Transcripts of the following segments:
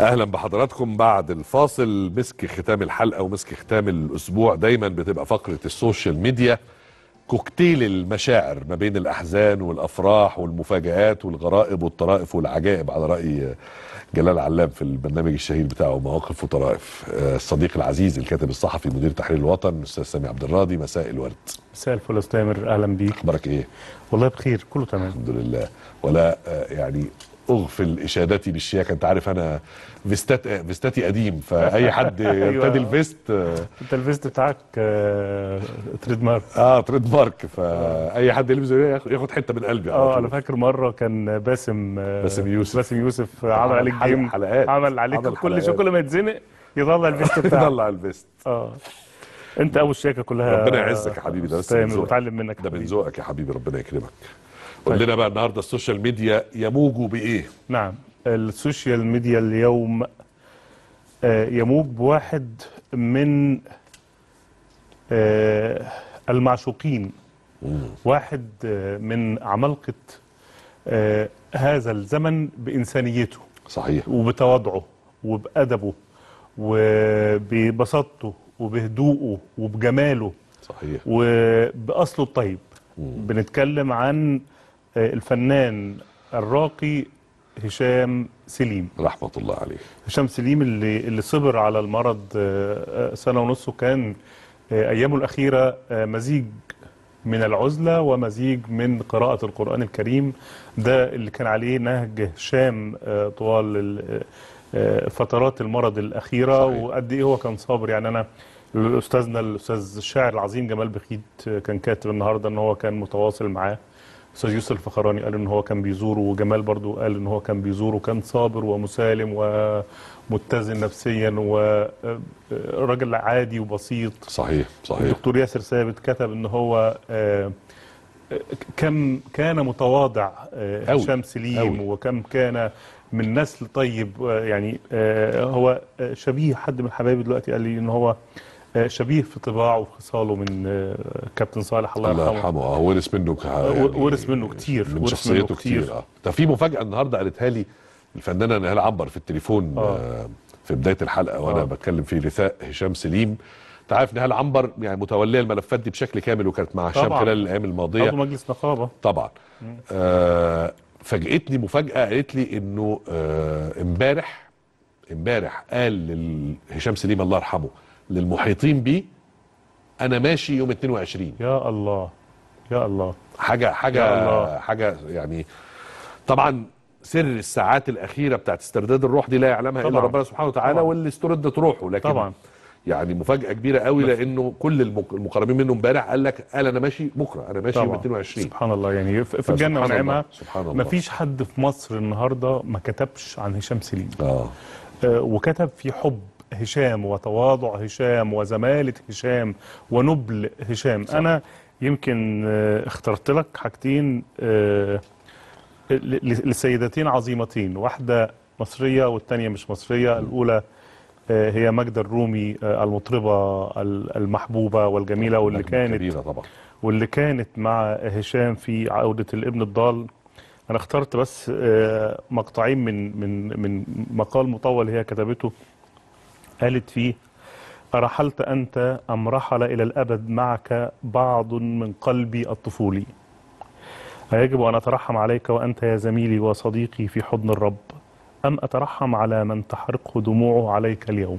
اهلا بحضراتكم بعد الفاصل مسك ختام الحلقه ومسك ختام الاسبوع دايما بتبقى فقره السوشيال ميديا كوكتيل المشاعر ما بين الاحزان والافراح والمفاجآت والغرائب والطرائف والعجائب على راي جلال علام في البرنامج الشهير بتاعه مواقف وطرائف آه، الصديق العزيز الكاتب الصحفي مدير تحرير الوطن الاستاذ سامي عبد الراضي مساء الورد مساء الفل يا أستاذ تامر اهلا بيك اخبارك ايه والله بخير كله تمام الحمد لله ولا آه، يعني اغفل اشادتي بالشياكه انت عارف انا فيستات فيستاتي قديم فاي حد يرتدي الفيست آه، انت الفيست بتاعك آه، تريد مارك اه تريد مارك فاي حد يلبسه ياخد- ياخد حته من قلبي على اه طول. انا فاكر مره كان باسم آه، باسم يوسف. باسم يوسف عمل عليك حلق- جيم حلقات. عمل عليك عمل كل شيء حلقات. كل ما يتزنق يطلع الفيست بتاعك طلع الفيست اه انت ابو الشياكه كلها ربنا يعزك يا حبيبي ده بس أستاذ من تامر ذوقك. واتعلم منك ده من حبيبي. ذوقك يا حبيبي ربنا يكرمك قول لنا بقى النهارده السوشيال ميديا يموج بايه؟ نعم السوشيال ميديا اليوم آه، يموج بواحد من آه، المعشوقين واحد آه، من عمالقة آه، هذا الزمن بإنسانيته صحيح وبتواضعه وبأدبه وببساطته وبهدوءه وبجماله صحيح وبأصله الطيب بنتكلم عن آه، الفنان الراقي هشام سليم رحمه الله عليه هشام سليم اللي اللي صبر على المرض آه، آه، سنة ونص وكان آه، أيامه الأخيرة آه، مزيج من العزلة ومزيج من قراءة القرآن الكريم ده اللي كان عليه نهج هشام آه، طوال ال- آه، فترات المرض الأخيرة صحيح. وقد إيه هو كان صابر يعني أنا أستاذنا الأستاذ الشاعر العظيم جمال بخيت آه، كان كاتب النهاردة إن هو كان متواصل معاه استاذ يوسف الفخراني قال ان هو كان بيزوره وجمال برضو قال ان هو كان بيزوره وكان صابر ومسالم ومتزن نفسيا وراجل عادي وبسيط صحيح صحيح الدكتور ياسر ثابت كتب ان هو آه، كم كان متواضع آه، أوي، هشام سليم أوي. وكم كان من نسل طيب آه، يعني آه، هو آه، شبيه حد من حبايبي دلوقتي قال لي ان هو آه، شبيه في طباعه وفي خصاله من آه، كابتن صالح الله الله يرحمه يرحمه اه ورث منه ك- يعني ورث منه كتير، من ورث شخصيته منه كتير. كتير اه ده في مفاجاه النهارده قالتها لي الفنانه نهال عنبر في التليفون آه. آه. في بدايه الحلقه وانا آه. بتكلم في رثاء هشام سليم انت عارف نهال عنبر يعني متوليه الملفات دي بشكل كامل وكانت مع هشام طبعاً. خلال الايام الماضيه عضو مجلس نقابه طبعا آه فاجئتني مفاجاه قالت لي انه آه، امبارح امبارح قال لهشام سليم الله يرحمه للمحيطين بيه انا ماشي يوم 22 يا الله يا الله حاجه يا حاجه الله. حاجه يعني طبعا سر الساعات الاخيره بتاعت استرداد الروح دي لا يعلمها الا طبعاً. ربنا سبحانه وتعالى طبعاً. واللي استردت روحه لكن طبعا يعني مفاجاه كبيره قوي لانه كل المق- المقربين منه امبارح قال لك قال انا ماشي بكره انا ماشي يوم طبعا 22 سبحان الله يعني في في فسبحان الجنه الله، ونعمها سبحان الله ما فيش حد في مصر النهارده ما كتبش عن هشام سليم اه آه، وكتب في حب هشام وتواضع هشام وزمالة هشام ونبل هشام صح. أنا يمكن آه، اخترت لك حاجتين آه، ل- ل- لسيدتين عظيمتين واحدة مصرية والتانية مش مصرية الأولى آه، هي ماجدة الرومي آه، المطربة ال- المحبوبة والجميلة واللي نجمة كانت كبيره طبعا واللي كانت مع هشام في عودة الابن الضال أنا اخترت بس آه، مقطعين من من من مقال مطول هي كتبته قالت فيه أرحلت أنت أم رحل إلى الأبد معك بعض من قلبي الطفولي أيجب أن أترحم عليك وأنت يا زميلي وصديقي في حضن الرب أم أترحم على من تحرقه دموعه عليك اليوم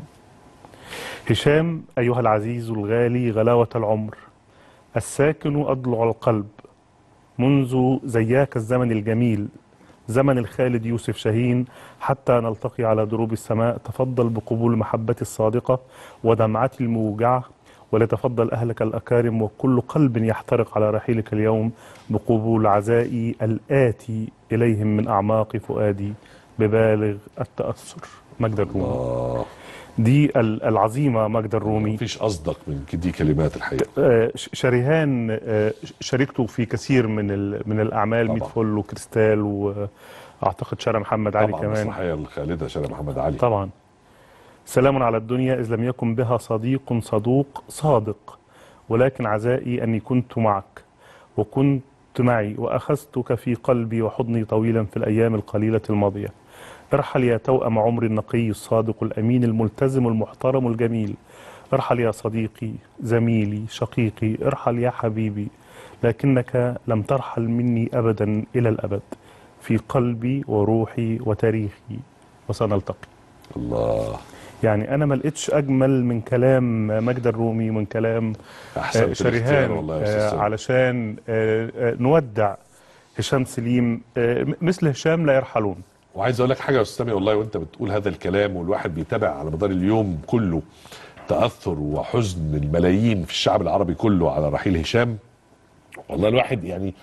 هشام أيها العزيز الغالي غلاوة العمر الساكن أضلع القلب منذ زياك الزمن الجميل زمن الخالد يوسف شاهين حتى نلتقي على دروب السماء تفضل بقبول محبتي الصادقة ودمعتي الموجعة ولتفضل أهلك الأكارم وكل قلب يحترق على رحيلك اليوم بقبول عزائي الآتي إليهم من أعماق فؤادي ببالغ التأثر مجد الرومي اه دي ال- العظيمة مجد الرومي مفيش اصدق من دي كلمات الحقيقه آه، ش- شريهان آه، ش- شاركته في كثير من ال- من الاعمال طبعا. ميت فل وكريستال واعتقد شارع محمد علي طبعا كمان المسرحيه الخالده شارع محمد علي طبعا سلام على الدنيا اذ لم يكن بها صديق صدوق صادق ولكن عزائي اني كنت معك وكنت معي واخذتك في قلبي وحضني طويلا في الايام القليله الماضيه ارحل يا توأم عمري النقي الصادق الأمين الملتزم المحترم الجميل ارحل يا صديقي زميلي شقيقي ارحل يا حبيبي لكنك لم ترحل مني أبدا إلى الأبد في قلبي وروحي وتاريخي وسنلتقي الله يعني أنا ما لقيتش أجمل من كلام مجد الرومي من كلام احسن آه، شريهان آه، علشان آه، آه، نودع هشام سليم آه، م- مثل هشام لا يرحلون وعايز اقول لك حاجه يا استاذ سامي والله وانت بتقول هذا الكلام والواحد بيتابع على مدار اليوم كله تاثر وحزن الملايين في الشعب العربي كله على رحيل هشام والله الواحد يعني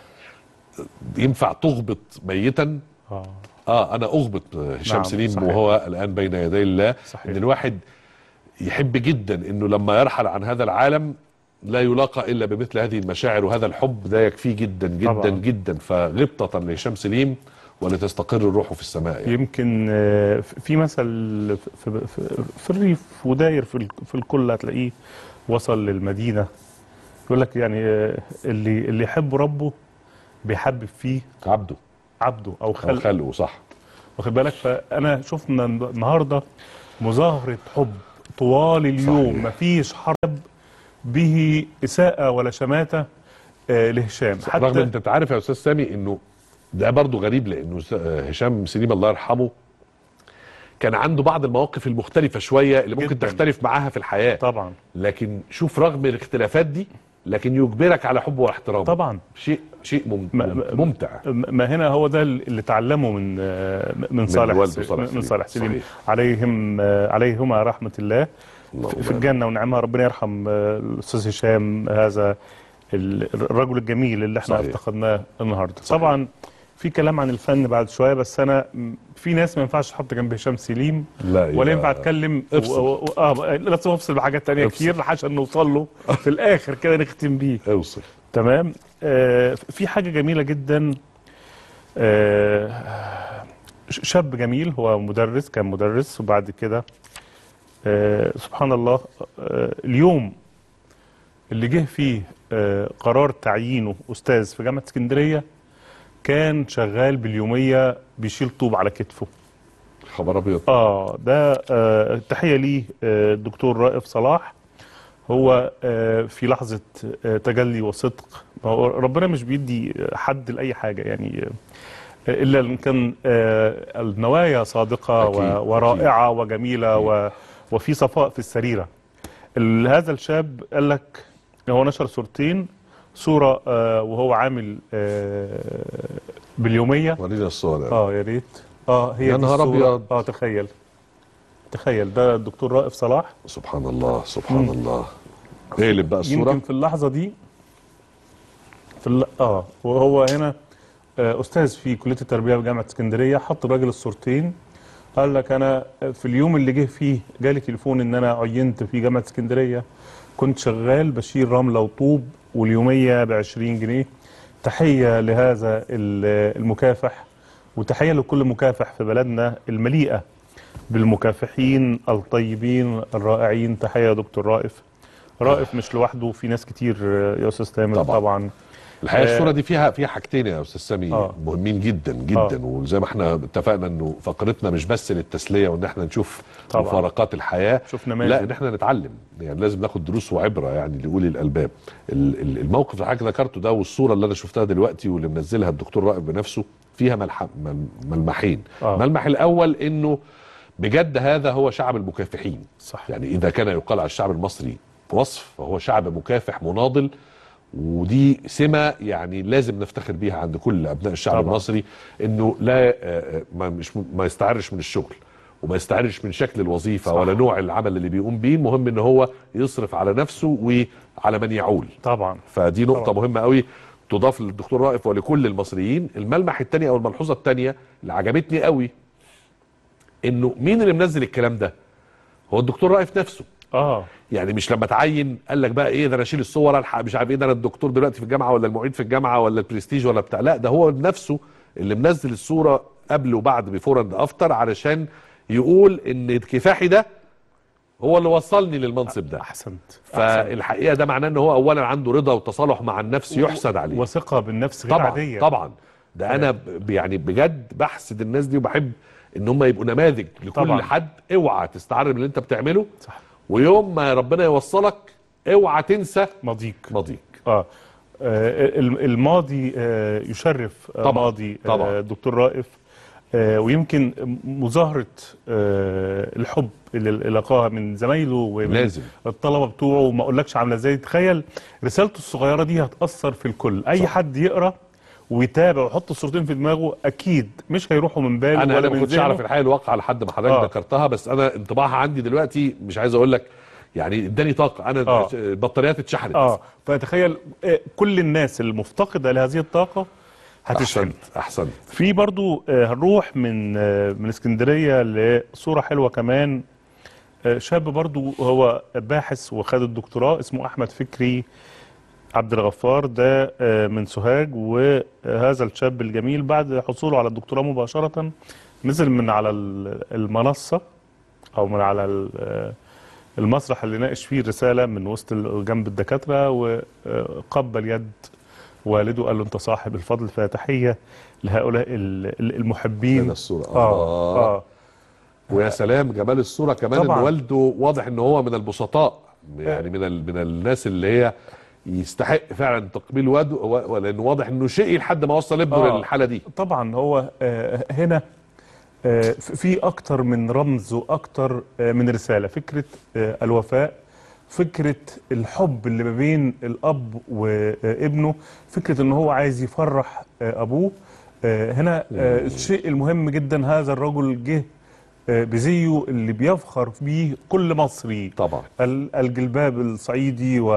ينفع تغبط ميتا آه. اه انا اغبط هشام نعم، سليم صحيح. وهو الان بين يدي الله صحيح. ان الواحد يحب جدا انه لما يرحل عن هذا العالم لا يلاقى الا بمثل هذه المشاعر وهذا الحب ده يكفيه جدا جدا طبعاً. جدا فغبطه لهشام سليم ولتستقر الروح في السماء يعني. يمكن آه، في مثل في, في, في الريف وداير في, ال- في الكل هتلاقيه وصل للمدينة يقول لك يعني آه، اللي اللي يحب ربه بيحبب فيه عبده عبده أو أو خلقه خلقه صح واخد بالك فانا شفنا النهارده مظاهره حب طوال اليوم صحيح. مفيش حرب به اساءه ولا شماته آه، لهشام رغم حتى انت عارف يا استاذ سامي انه ده برضه غريب لانه س- هشام سليم الله يرحمه كان عنده بعض المواقف المختلفه شويه اللي ممكن جداً. تختلف معاها في الحياه طبعا لكن شوف رغم الاختلافات دي لكن يجبرك على حبه واحترامه طبعا شيء شيء مم ما- مم ما- ممتع ما هنا هو ده اللي اتعلمه من آه، من صالح والده سليم- صالح من سليم. صالح سليم صحيح. عليهم آه، عليهما رحمه الله اللهم في الجنه ونعمها ربنا يرحم آه، الاستاذ هشام هذا ال- الرجل الجميل اللي احنا صحيح. افتقدناه النهارده صحيح. طبعا في كلام عن الفن بعد شويه بس انا م- في ناس ما ينفعش تحط جنب هشام سليم لا ولا يبقى- ينفع اتكلم و- افصل. و- و- اه لازم افصل بحاجات تانية افصل. كتير عشان نوصل له في الاخر كده نختم بيه اوصل تمام آه في حاجه جميله جدا آه ش- شاب جميل هو مدرس كان مدرس وبعد كده آه سبحان الله آه اليوم اللي جه فيه آه قرار تعيينه استاذ في جامعه اسكندريه كان شغال باليوميه بيشيل طوب على كتفه خبر ابيض اه ده آه تحيه ليه آه الدكتور رائف صلاح هو آه في لحظه آه تجلي وصدق ما هو ربنا مش بيدي حد لاي حاجه يعني آه الا ان كان آه النوايا صادقه أكيد، و- ورائعه وجميله و وفي صفاء في السريره ال- هذا الشاب قال لك هو نشر صورتين صوره آه وهو عامل آه باليوميه ورينا الصور يعني. اه يا ريت اه هي يا دي نهار الصورة. أبيض. اه تخيل تخيل ده الدكتور رائف صلاح سبحان الله سبحان الله اقلب بقى الصوره يمكن في اللحظه دي في الل... اه وهو هنا آه استاذ في كليه التربيه بجامعه اسكندريه حط الراجل الصورتين قال لك انا في اليوم اللي جه فيه جالي تليفون ان انا عينت في جامعه اسكندريه كنت شغال بشيل رمله وطوب واليوميه ب 20 جنيه تحيه لهذا ال- المكافح وتحيه لكل مكافح في بلدنا المليئه بالمكافحين الطيبين الرائعين تحيه يا دكتور رائف رائف مش لوحده في ناس كتير آه، يا استاذ تامر طبعا. طبعا, طبعا. الحقيقه آه. الصوره دي فيها فيها حاجتين يا استاذ سامي آه. مهمين جدا جدا آه. وزي ما احنا اتفقنا انه فقرتنا مش بس للتسليه وان احنا نشوف طبعا. مفارقات الحياه شفنا ماجد. لا ان احنا نتعلم يعني لازم ناخد دروس وعبره يعني لاولي الالباب ال- ال- الموقف اللي حضرتك ذكرته ده والصوره اللي انا شفتها دلوقتي واللي منزلها الدكتور رائب بنفسه فيها ملح مل- ملمحين آه. الملمح الاول انه بجد هذا هو شعب المكافحين صح يعني اذا كان يقال على الشعب المصري وصف فهو شعب مكافح مناضل ودي سمه يعني لازم نفتخر بيها عند كل ابناء الشعب طبعا. طبعا. المصري انه لا آه، آه، ما مش ما يستعرش من الشغل وما يستعرش من شكل الوظيفه صح. ولا نوع العمل اللي بيقوم بيه المهم ان هو يصرف على نفسه وعلى من يعول طبعا فدي نقطه طبعا. مهمه قوي تضاف للدكتور رائف ولكل المصريين الملمح الثاني او الملحوظه الثانيه اللي عجبتني قوي انه مين اللي منزل الكلام ده هو الدكتور رائف نفسه اه يعني مش لما تعين قال لك بقى ايه ده انا اشيل الصور الحق مش عارف ايه ده انا الدكتور دلوقتي في الجامعه ولا المعيد في الجامعه ولا البرستيج ولا بتاع لا ده هو نفسه اللي منزل الصوره قبل وبعد بيفور اند افتر علشان يقول ان كفاحي ده هو اللي وصلني للمنصب ده احسنت أحسنت. فالحقيقه ده معناه ان هو اولا عنده رضا وتصالح مع النفس يحسد عليه وثقه بالنفس غير طبعا عاديه طبعا ده انا ب- يعني بجد بحسد الناس دي وبحب ان هم يبقوا نماذج لكل طبعاً. حد اوعى تستعر من اللي انت بتعمله صح ويوم ما ربنا يوصلك اوعى تنسى مضيق ماضيك اه آه، الم- الماضي آه، يشرف آه، طبعاً، ماضي آه، طبعاً. الدكتور رائف آه، ويمكن مظاهرة آه، الحب اللي لقاها من زمايله ومن لازم. الطلبة بتوعه ما اقولكش عاملة ازاي تخيل رسالته الصغيرة دي هتأثر في الكل اي صح. حد يقرأ ويتابع ويحط الصورتين في دماغه اكيد مش هيروحوا من باله انا ولا انا ما من كنتش ذهنه. اعرف الحقيقه الواقعه لحد ما حضرتك آه. ذكرتها بس انا انطباعها عندي دلوقتي مش عايز اقول لك يعني اداني طاقه انا آه. البطاريات اتشحنت اه فتخيل آه، كل الناس المفتقدة لهذه الطاقة هتشحن احسنت احسنت في برضو آه، هنروح من آه، من اسكندريه لصوره حلوه كمان آه، شاب برضو هو باحث وخد الدكتوراه اسمه احمد فكري عبد الغفار ده آه، من سوهاج وهذا الشاب الجميل بعد حصوله على الدكتوراه مباشره نزل من على ال- المنصه او من على ال- آه، المسرح اللي ناقش فيه الرساله من وسط ال- جنب الدكاتره وقبل يد والده قال له انت صاحب الفضل فتحيه لهؤلاء ال- ال- المحبين هنا الصورة. اه الله. اه ويا سلام جمال الصوره كمان ان طبعاً. والده واضح ان هو من البسطاء يعني من ال... من الناس اللي هي يستحق فعلا تقبيل والده و- لانه واضح انه شقي لحد ما وصل ابنه آه. للحاله دي طبعا هو آه، هنا آه، ف- في اكتر من رمز واكتر آه، من رساله فكره آه، الوفاء فكره الحب اللي ما بين الاب وابنه فكره ان هو عايز يفرح آه، ابوه آه، هنا آه، الشيء المهم جدا هذا الرجل جه آه، بزيه اللي بيفخر بيه كل مصري طبعا ال- الجلباب الصعيدي و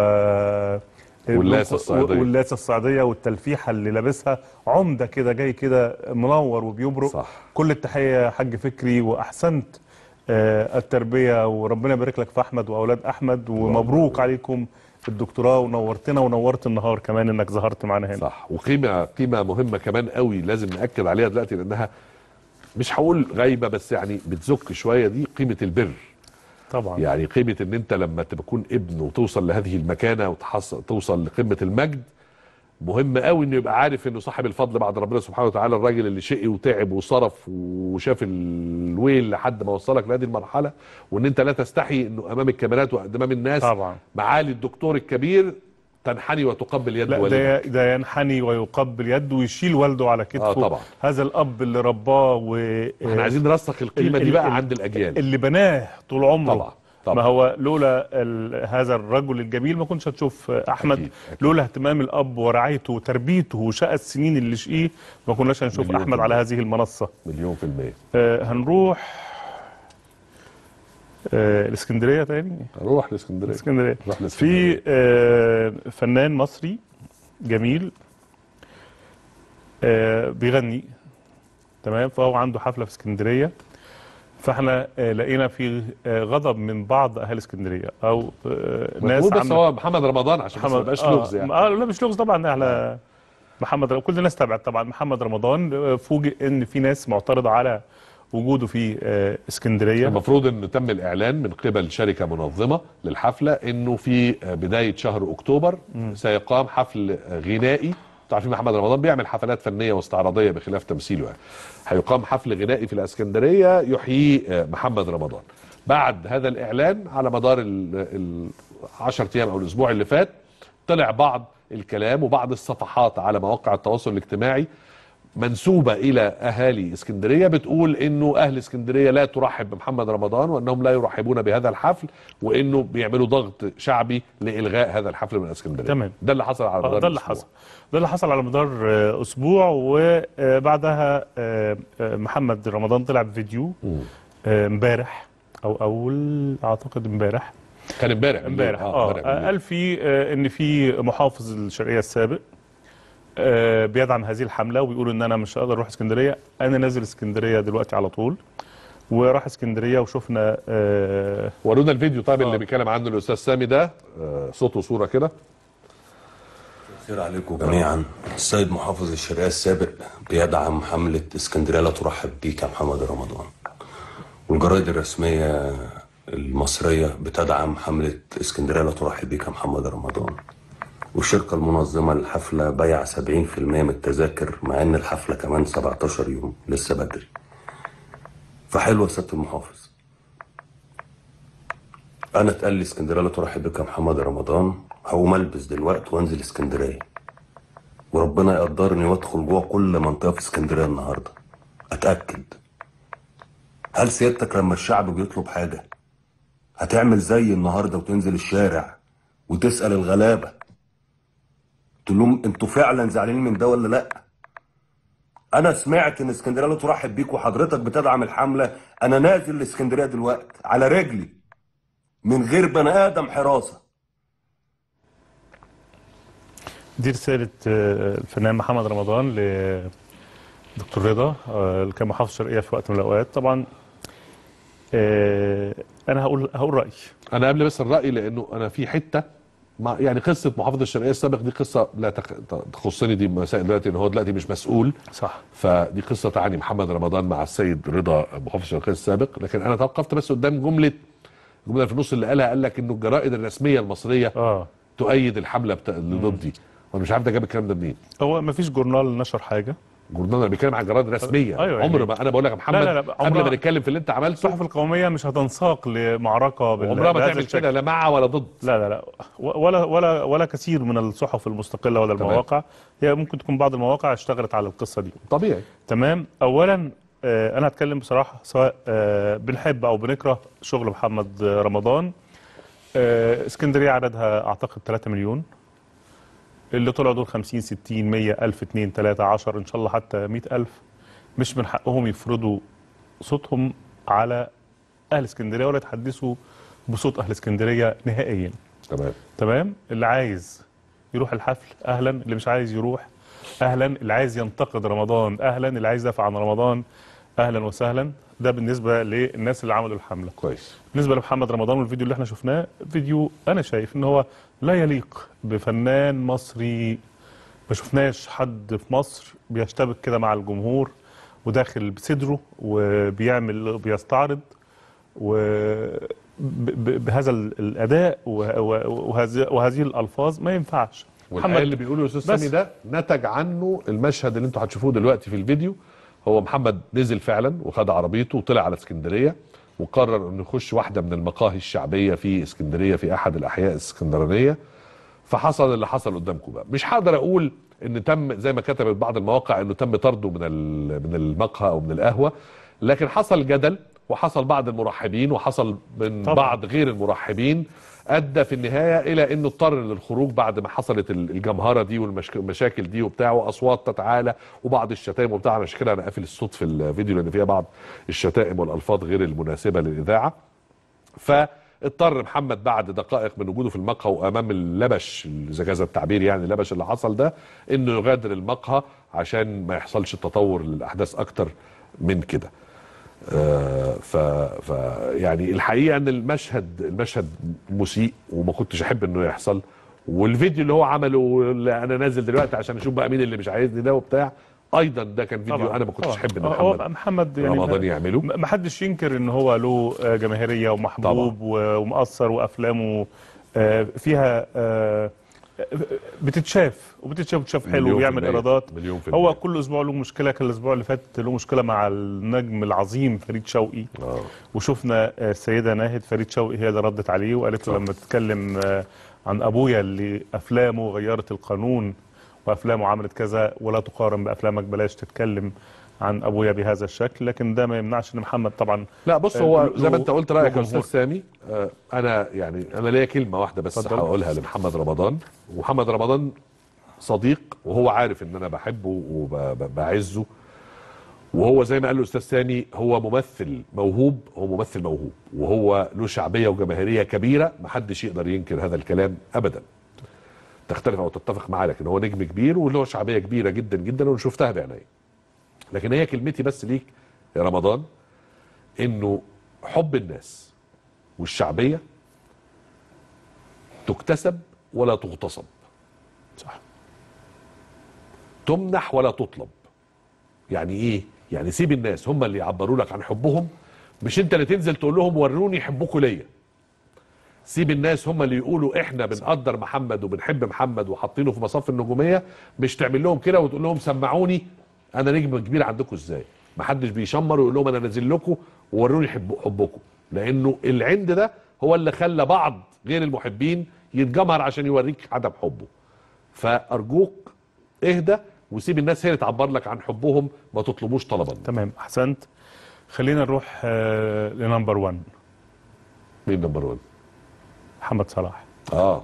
واللاسة الصعيدية. واللاسه الصعيديه والتلفيحه اللي لابسها عمده كده جاي كده منور وبيبرق صح. كل التحيه يا حاج فكري واحسنت آه، التربيه وربنا يبارك لك في احمد واولاد احمد ومبروك عليكم الدكتوراه ونورتنا ونورت النهار كمان انك ظهرت معانا هنا صح وقيمه قيمه مهمه كمان قوي لازم ناكد عليها دلوقتي لانها مش هقول غايبه بس يعني بتزك شويه دي قيمه البر طبعا يعني قيمه ان انت لما تكون ابن وتوصل لهذه المكانه وتحصل توصل لقمه المجد مهم قوي انه يبقى عارف انه صاحب الفضل بعد ربنا سبحانه وتعالى الراجل اللي شقي وتعب وصرف وشاف الويل لحد ما وصلك لهذه المرحله وان انت لا تستحي انه امام الكاميرات وامام الناس طبعا معالي الدكتور الكبير تنحني وتقبل يد لا والدك ده ده ينحني ويقبل يده ويشيل والده على كتفه آه طبعا. هذا الاب اللي رباه و احنا عايزين نرسخ القيمه ال- دي بقى ال- عند الاجيال اللي بناه طول عمره طبعا طبعا ما هو لولا ال- هذا الرجل الجميل ما كنتش هتشوف احمد أكيد، أكيد. لولا اهتمام الاب ورعايته وتربيته وشقى السنين اللي شقيه ما كناش هنشوف مليون احمد في على هذه المنصه مليون في المية آه هنروح آه الاسكندريه تاني روح لاسكندريه اسكندريه روح لاسكندريه في آه فنان مصري جميل آه بيغني تمام فهو عنده حفله في اسكندريه فاحنا آه لقينا في آه غضب من بعض اهالي اسكندريه او آه ناس بس عاملة- هو محمد رمضان عشان بس ما يبقاش لغز يعني اه لا مش لغز طبعا على محمد رمضان. كل الناس تابعت طبعا محمد رمضان آه، فوجئ ان في ناس معترضه على وجوده في آه اسكندريه المفروض ان تم الاعلان من قبل شركه منظمه للحفله انه في بدايه شهر اكتوبر سيقام حفل غنائي تعرفين محمد رمضان بيعمل حفلات فنيه واستعراضيه بخلاف تمثيله يعني هيقام حفل غنائي في الاسكندريه يحييه محمد رمضان بعد هذا الاعلان على مدار ال 10 ايام او الاسبوع اللي فات طلع بعض الكلام وبعض الصفحات على مواقع التواصل الاجتماعي منسوبة إلى أهالي اسكندرية بتقول إنه أهل اسكندرية لا ترحب بمحمد رمضان وأنهم لا يرحبون بهذا الحفل وإنه بيعملوا ضغط شعبي لإلغاء هذا الحفل من اسكندرية تمام. ده اللي حصل على مدار آه، ده اللي الأسبوع. حصل ده اللي حصل على مدار آه، اسبوع وبعدها آه، آه، محمد رمضان طلع بفيديو مم. آه، امبارح او اول اعتقد امبارح كان امبارح بالليل. امبارح اه امبارح بالليل. قال في آه، ان في محافظ الشرقيه السابق آه، بيدعم هذه الحمله وبيقول ان انا مش هقدر اروح اسكندريه انا نازل اسكندريه دلوقتي على طول وراح اسكندريه وشفنا آه، ورونا الفيديو طيب اللي آه. بيتكلم عنه الأستاذ سامي ده آه، صوت وصورة كده خير عليكم جميعا السيد محافظ الشرقية السابق بيدعم حملة اسكندرية لا ترحب بيك يا محمد رمضان والجرائد الرسمية المصرية بتدعم حملة اسكندرية لا ترحب بيك يا محمد رمضان والشركة المنظمة للحفلة بيع 70% من التذاكر مع ان الحفلة كمان 17 يوم لسه بدري فحلوه سياده المحافظ انا اتقال لي اسكندريه لا ترحب بك يا محمد رمضان هقوم البس دلوقتي وانزل اسكندريه وربنا يقدرني وادخل جوه كل منطقه في اسكندريه النهارده اتاكد هل سيادتك لما الشعب بيطلب حاجه هتعمل زي النهارده وتنزل الشارع وتسال الغلابه تقول لهم انتوا فعلا زعلانين من ده ولا لا انا سمعت ان اسكندريه لا ترحب بيك وحضرتك بتدعم الحمله انا نازل لاسكندريه دلوقتي على رجلي من غير بني ادم حراسه دي رسالة آه، الفنان محمد رمضان لدكتور رضا آه، اللي كان محافظ شرقية في وقت من الأوقات طبعا آه، أنا هقول هقول رأيي انا قبل بس الراي لانه انا في حته مع يعني قصه محافظ الشرقيه السابق دي قصه لا تخ- تخصني دي مسائل دلوقتي ان هو دلوقتي مش مسؤول صح فدي قصه تعني محمد رمضان مع السيد رضا محافظ الشرقيه السابق لكن انا توقفت بس قدام جمله الجمله في النص اللي قالها قال لك انه الجرائد الرسميه المصريه اه تؤيد الحمله بتا... اللي ضدي وانا مش عارف ده جاب الكلام ده منين هو ما فيش جورنال نشر حاجة جورنال انا بيتكلم عن جرائد رسميه أيوة عمر يعني- ما انا بقول لك يا محمد لا، لا، قبل عمرها- ما نتكلم في اللي انت عملته الصحف القومية مش هتنساق لمعركة بال- عمرها ما بهذا تعمل الشكل. كده لا مع ولا ضد لا لا لا ولا ولا ولا كثير من الصحف المستقلة ولا تمام. المواقع هي ممكن تكون بعض المواقع اشتغلت على القصة دي طبيعي تمام اولا آه، انا هتكلم بصراحه سواء آه، بنحب او بنكره شغل محمد رمضان آه، اسكندريه عددها اعتقد 3 مليون اللي طلعوا دول 50 60 100 1000 2 3 10 ان شاء الله حتى 100000 مش من حقهم يفرضوا صوتهم على اهل اسكندريه ولا يتحدثوا بصوت اهل اسكندريه نهائيا تمام تمام اللي عايز يروح الحفل اهلا اللي مش عايز يروح اهلا اللي عايز ينتقد رمضان اهلا اللي عايز يدافع عن رمضان اهلا وسهلا ده بالنسبه للناس اللي عملوا الحمله كويس بالنسبه لمحمد رمضان والفيديو اللي احنا شفناه فيديو انا شايف ان هو لا يليق بفنان مصري ما شفناش حد في مصر بيشتبك كده مع الجمهور وداخل بصدره وبيعمل بيستعرض وبهذا الاداء وه- وه- وهذه وهذه الالفاظ ما ينفعش والحقيقه اللي بيقوله الاستاذ بس. سامي ده نتج عنه المشهد اللي انتوا هتشوفوه دلوقتي في الفيديو هو محمد نزل فعلا وخد عربيته وطلع على اسكندريه وقرر انه يخش واحده من المقاهي الشعبيه في اسكندريه في احد الاحياء الاسكندرانيه فحصل اللي حصل قدامكم بقى مش هقدر اقول ان تم زي ما كتبت بعض المواقع انه تم طرده من ال- من المقهى او من القهوه لكن حصل جدل وحصل بعض المرحبين وحصل من طبعاً. بعض غير المرحبين ادى في النهايه الى انه اضطر للخروج بعد ما حصلت ال- الجمهره دي والمشاكل دي وبتاع واصوات تتعالى وبعض الشتائم وبتاع عشان كده انا قافل الصوت في الفيديو لان فيها بعض الشتائم والالفاظ غير المناسبه للاذاعه فاضطر محمد بعد دقائق من وجوده في المقهى وامام اللبش اذا جاز التعبير يعني اللبش اللي حصل ده انه يغادر المقهى عشان ما يحصلش تطور للاحداث اكتر من كده آه، ف, ف يعني الحقيقه ان المشهد المشهد مسيء وما كنتش احب انه يحصل والفيديو اللي هو عمله اللي انا نازل دلوقتي عشان اشوف بقى مين اللي مش عايزني ده وبتاع ايضا ده كان فيديو طبعاً، انا ما كنتش طبعاً. احب ان هو محمد محمد يعني رمضان يعمله ما ما حدش ينكر ان هو له آه، جماهيريه ومحبوب و- ومؤثر وافلامه آه، فيها آه، بتتشاف وبتتشاف بتشاف مليون حلو في وبيعمل المية. ايرادات مليون في هو المية. كل اسبوع له مشكله كان الاسبوع اللي فات له مشكله مع النجم العظيم فريد شوقي آه. وشفنا آه، السيده ناهد فريد شوقي هي اللي ردت عليه وقالت له لما تتكلم آه، عن ابويا اللي افلامه غيرت القانون وافلامه عملت كذا ولا تقارن بافلامك بلاش تتكلم عن ابويا بهذا الشكل لكن ده ما يمنعش ان محمد طبعا لا بص آه، هو له- زي ما انت قلت رايك له يا استاذ جمهور. سامي آه، انا يعني انا ليا كلمه واحده بس اتفضل. هقولها لمحمد رمضان ومحمد رمضان صديق وهو عارف ان انا بحبه وبعزه وهو زي ما قال الاستاذ سامي هو ممثل موهوب هو ممثل موهوب وهو له شعبيه وجماهيريه كبيره محدش يقدر ينكر هذا الكلام ابدا تختلف او تتفق معاه لكن هو نجم كبير وله شعبيه كبيره جدا جدا وانا شفتها بعيني لكن هي كلمتي بس ليك يا رمضان انه حب الناس والشعبيه تكتسب ولا تغتصب صح تمنح ولا تطلب يعني ايه يعني سيب الناس هم اللي يعبروا لك عن حبهم مش انت اللي تنزل تقول لهم وروني حبكم ليا سيب الناس هم اللي يقولوا احنا بنقدر محمد وبنحب محمد وحاطينه في مصاف النجوميه مش تعمل لهم كده وتقول لهم سمعوني انا نجم كبير عندكم ازاي محدش بيشمر ويقول لهم انا نازل لكم ووروني حب حبكم لانه العند ده هو اللي خلى بعض غير المحبين يتجمهر عشان يوريك عدم حبه فارجوك اهدى وسيب الناس هي اللي تعبر لك عن حبهم ما تطلبوش طلبا تمام احسنت خلينا نروح آه، لنمبر 1 مين نمبر 1 محمد صلاح اه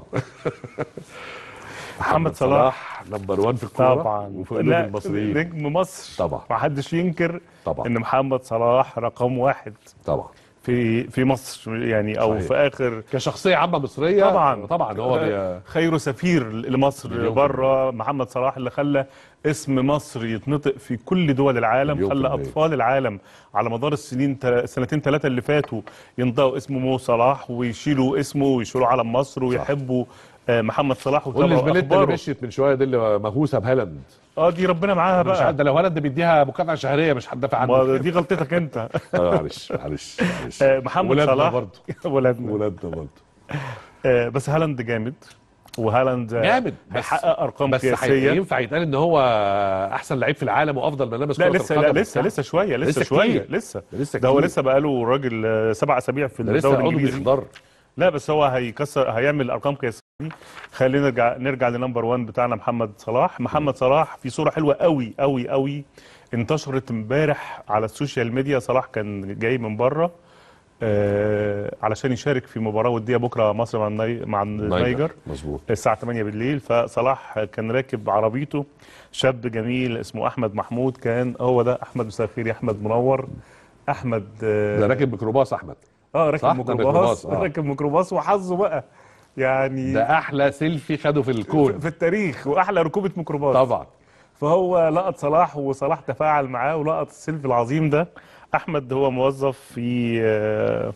محمد صلاح نمبر 1 في الكوره طبعا وفي قلوب لا، المصريين نجم مصر طبعا. ما حدش ينكر طبعا. ان محمد صلاح رقم واحد طبعا في في مصر يعني او صحيح. في اخر كشخصيه عامه مصريه طبعا طبعا هو بي... خير سفير لمصر مليون بره محمد صلاح اللي خلى اسم مصر يتنطق في كل دول العالم مليون خلى في المية. اطفال العالم على مدار السنين تل- سنتين ثلاثه اللي فاتوا ينطقوا اسمه مو صلاح ويشيلوا اسمه ويشيلوا علم مصر ويحبوا آه، محمد صلاح قول لي ويتابعوا زميلتنا اللي اخباره مشيت من شويه دي اللي مهووسه بهالاند اه دي ربنا معاها مش بقى حد لو هالاند بيديها مكافاه شهريه مش هتدافع ما عنه دي غلطتك انت آه، معلش معلش معلش آه، محمد ولادنا صلاح برضه ولادنا ولادنا برضه آه، بس هالاند جامد وهالاند آه، جامد بس هيحقق ارقام بس حي- قياسيه ينفع يتقال ان هو احسن لعيب في العالم وافضل من لابس لا كرة لسه القدم لا لسه وبتاع. لسه شويه لسه, لسه شويه كتير. لسه لسه ده هو كتير. لسه بقاله راجل آه، سبع اسابيع في ده لسه الدوري عضو الانجليزي بيخضر لا بس هو هيكسر هيعمل ارقام قياسيه خلينا نرجع نرجع لنمبر 1 بتاعنا محمد صلاح محمد صلاح في صوره حلوه قوي قوي قوي انتشرت امبارح على السوشيال ميديا صلاح كان جاي من بره آه علشان يشارك في مباراه وديه بكره مصر مع الني... مع النيجر مظبوط الساعة 8 بالليل فصلاح كان راكب عربيته شاب جميل اسمه أحمد محمود كان هو ده أحمد مساء الخير يا أحمد منور أحمد ده اه راكب ميكروباص احمد آه، صح؟ راكب ده ميكروباص ميكروباص، آه. راكب ميكروباص وحظه بقى يعني ده احلى سيلفي خده في الكون في التاريخ وأحلى ركوبة ميكروباص طبعا فهو لقط صلاح وصلاح تفاعل معاه ولقط السيلفي العظيم ده احمد هو موظف في آه،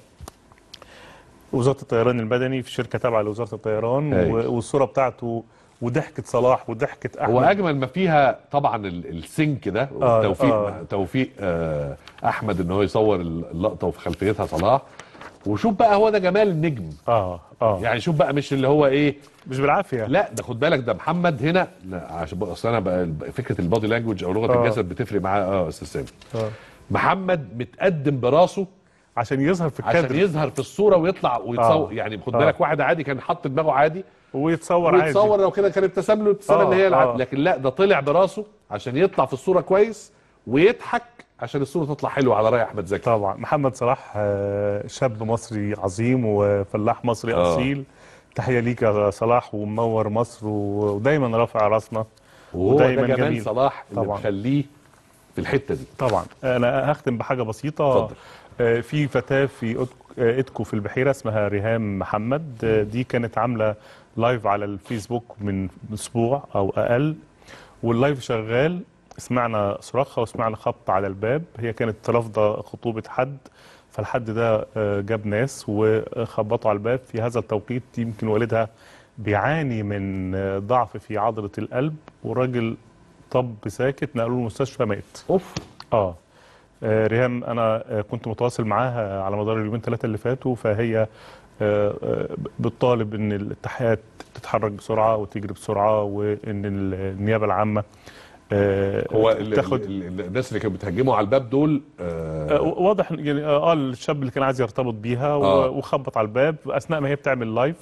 وزاره الطيران المدني في شركه تابعه لوزاره الطيران هايل. و- والصوره بتاعته وضحكه صلاح وضحكه احمد هو اجمل ما فيها طبعا ال- السينك ده آه، توفيق آه. توفيق آه احمد ان هو يصور اللقطه وفي خلفيتها صلاح وشوف بقى هو ده جمال النجم اه اه يعني شوف بقى مش اللي هو ايه مش بالعافيه لا ده خد بالك ده محمد هنا لا عشان بقى- اصل انا بقى فكره البادي لانجوج او لغه آه. الجسد بتفرق معاه اه استاذ سامي آه. محمد متقدم براسه عشان يظهر في عشان الكادر يظهر في الصوره ويطلع ويتصور آه. يعني خد آه. بالك واحد عادي كان حط دماغه عادي ويتصور عادي ويتصور لو كده كان ابتسم له الابتسامه آه، اللي هي العادي آه. لكن لا ده طلع براسه عشان يطلع في الصوره كويس ويضحك عشان الصوره تطلع حلوه على راي احمد زكي طبعا محمد صلاح آه، شاب مصري عظيم وفلاح مصري آه. اصيل تحيه ليك يا صلاح ومنور مصر و- ودايما رافع راسنا وهو ده ودايما جمال جميل. صلاح اللي طبعا. مخليه في الحته دي طبعا انا هختم بحاجه بسيطه اتفضل. آه، في فتاه في إدك- آه، ادكو في البحيره اسمها ريهام محمد آه، دي كانت عامله لايف على الفيسبوك من اسبوع او اقل واللايف شغال سمعنا صراخها وسمعنا خبط على الباب هي كانت رافضه خطوبه حد فالحد ده آه، جاب ناس وخبطوا على الباب في هذا التوقيت يمكن والدها بيعاني من آه، ضعف في عضله القلب والراجل طب ساكت نقلوه المستشفى مات اوف اه آه، ريهام انا آه، كنت متواصل معاها على مدار اليومين ثلاثه اللي فاتوا فهي آه، آه، بتطالب ان الاتحاد تتحرك بسرعه وتجري بسرعه وان ال- النيابه العامه آه، هو ال- تاخد ال- ال- الناس اللي كانوا بتهاجموا على الباب دول آه، آه واضح يعني اه آه، الشاب اللي كان عايز يرتبط بيها و- آه. وخبط على الباب اثناء ما هي بتعمل لايف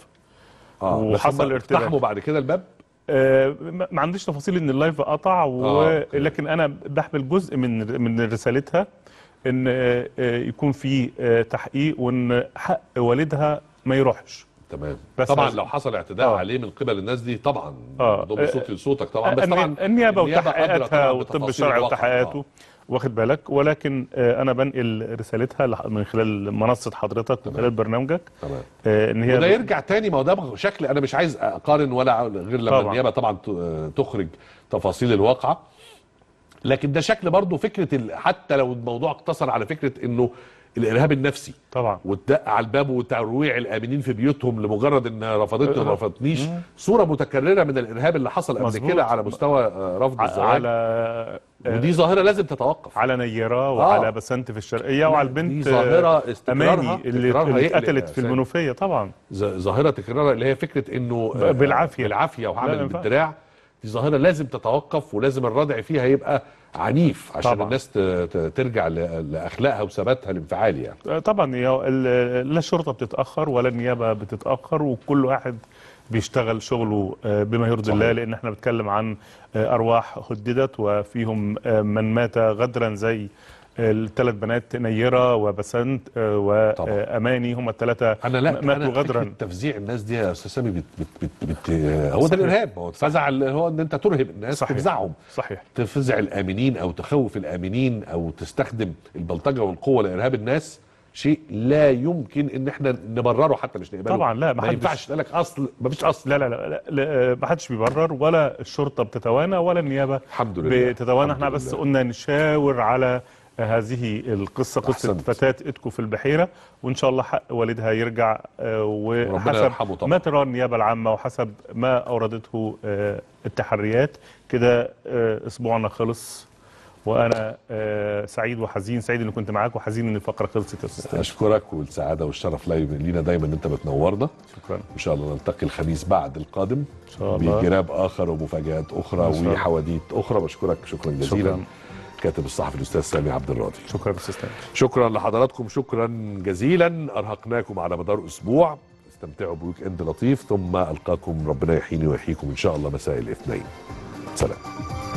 آه بس وحصل هم ارتباك. اقتحموا بعد كده الباب آه، ما ما عنديش تفاصيل ان اللايف قطع و... آه، أوكي. لكن انا بحمل جزء من من رسالتها ان آه، آه، يكون في آه، تحقيق وان حق والدها ما يروحش تمام بس طبعا عايز- لو حصل اعتداء آه. عليه من قبل الناس دي طبعا آه. ضم صوتي لصوتك طبعا بس الني- طبعا النيابه أدرى وتحقيقاتها طبعاً والطب بتفاصيل الشرعي الواقع. وتحقيقاته آه. واخد بالك ولكن آه، انا بنقل رسالتها لح- من خلال منصه حضرتك ومن خلال برنامجك تمام آه، ان هي وده يرجع تاني ما هو ده شكل انا مش عايز اقارن ولا غير لما طبعاً. النيابه طبعا ت- تخرج تفاصيل الواقعه لكن ده شكل برضه فكره ال- حتى لو الموضوع اقتصر على فكره انه الارهاب النفسي طبعا والدق على الباب وترويع الامنين في بيوتهم لمجرد ان رفضتني أه. ما رفضتنيش صوره متكرره من الارهاب اللي حصل قبل مظبوط. كده على مستوى آه، رفض ع- الزواج على آه، ودي ظاهره لازم تتوقف على نيره وعلى بسنت في الشرقيه وعلى البنت دي ظاهره استمرارها اماني اللي, تكرارها اللي يقلق اتقتلت يا في سامي. المنوفيه طبعا ظ- ظاهره تكرارها اللي هي فكره انه آه، بالعافية. بالعافيه لا، ما وهعمل ينفعش. بالدراع دي ظاهره لازم تتوقف ولازم الردع فيها يبقى عنيف عشان طبعاً. الناس ت- ت- ترجع ل- لاخلاقها وثباتها الانفعالي يعني آه، طبعا هي ال- لا الشرطه بتتاخر ولا النيابه بتتاخر وكل واحد بيشتغل شغله آه، بما يرضي صحيح. الله لان احنا بنتكلم عن آه، ارواح هددت وفيهم آه، من مات غدرا زي الثلاث بنات نيره وبسنت آه، طبعاً. واماني هم الثلاثه انا لا ماتوا أنا غدرا فكرة تفزيع الناس دي يا استاذ سامي بت بت بت بت هو ده الارهاب هو الفزع اللي هو ان انت ترهب الناس صحيح. تفزعهم صحيح تفزع الامنين او تخوف الامنين او تستخدم البلطجه والقوه لارهاب الناس شيء لا يمكن ان احنا نبرره حتى مش نقبله طبعاً، لا، ما محدش- ينفعش تقول لك اصل ما فيش اصل لا لا لا, لا, لا ما حدش بيبرر ولا الشرطه بتتوانى ولا النيابه الحمد لله. بتتوانى الحمد احنا بس لله. قلنا نشاور على هذه القصه قصه أحسنت. فتاه اتكو في البحيره وان شاء الله حق والدها يرجع آه، وحسب يرحمه طبعاً. ما ترى النيابه العامه وحسب ما اوردته آه، التحريات كده آه، اسبوعنا خلص وانا آه، سعيد وحزين سعيد اني كنت معاك وحزين ان الفقره خلصت يا استاذ اشكرك والسعاده والشرف لي- لينا دايما ان انت بتنورنا شكرا ان شاء الله نلتقي الخميس بعد القادم ان شاء الله بجناب اخر ومفاجات اخرى إن شاء الله. وحواديت اخرى بشكرك شكرا جزيلا شكراً. كاتب الصحفي الاستاذ سامي عبد الراضي شكرا استاذ تامر. شكرا لحضراتكم شكرا جزيلا ارهقناكم على مدار اسبوع استمتعوا بويك اند لطيف ثم القاكم ربنا يحييني ويحييكم ان شاء الله مساء الاثنين سلام